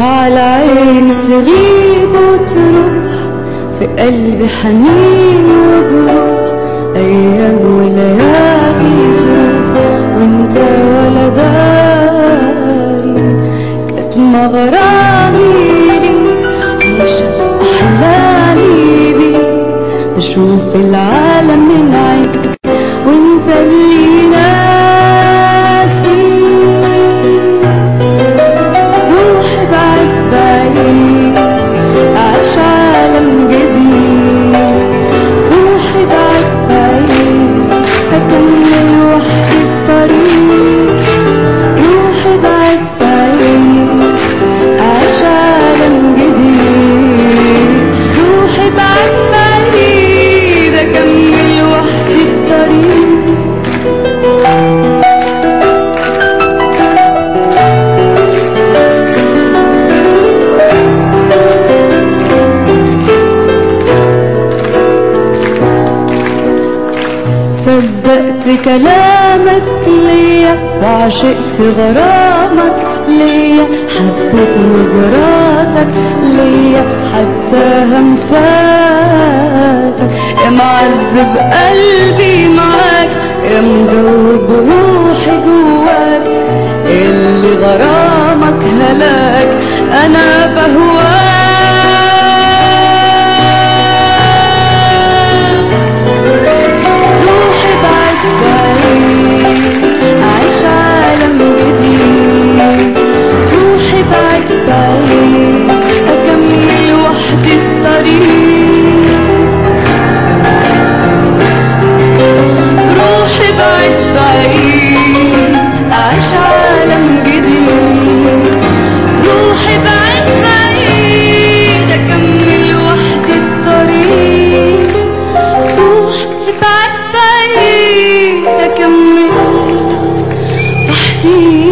على عيني تغيب وتروح في قلبي حنين وجروح أيام وليالي تروح وانت ولا داري كاتمة غرامي ليك عايشة في أحلامي بيك بشوف العالم من عينك وانت اللي ناسي روحي بعد بعيد أعيش عالم جديد روحي بعد بعيد هكمل وحدي الطريق روحي بعد بعيد أعيش عالم جديد روحي بعد بعيد أكمل وحدي الطريق صدقت كلامك ليا وعشقت غرامك ليا حبيت نظراتك ليا حتى همساتك يا معذب قلبي معاك يا مدوب روحي جواك اللي غرامك هلاك انا بهواك روحي بعد بعيد أعيش عالم جديد روحي بعد بعيد أكمل وحدي الطريق روحي بعد بعيد أعيش عالم جديد روحي بعد بعيد أكمل وحدي الطريق روحي بعد بعيد أكمل وحدي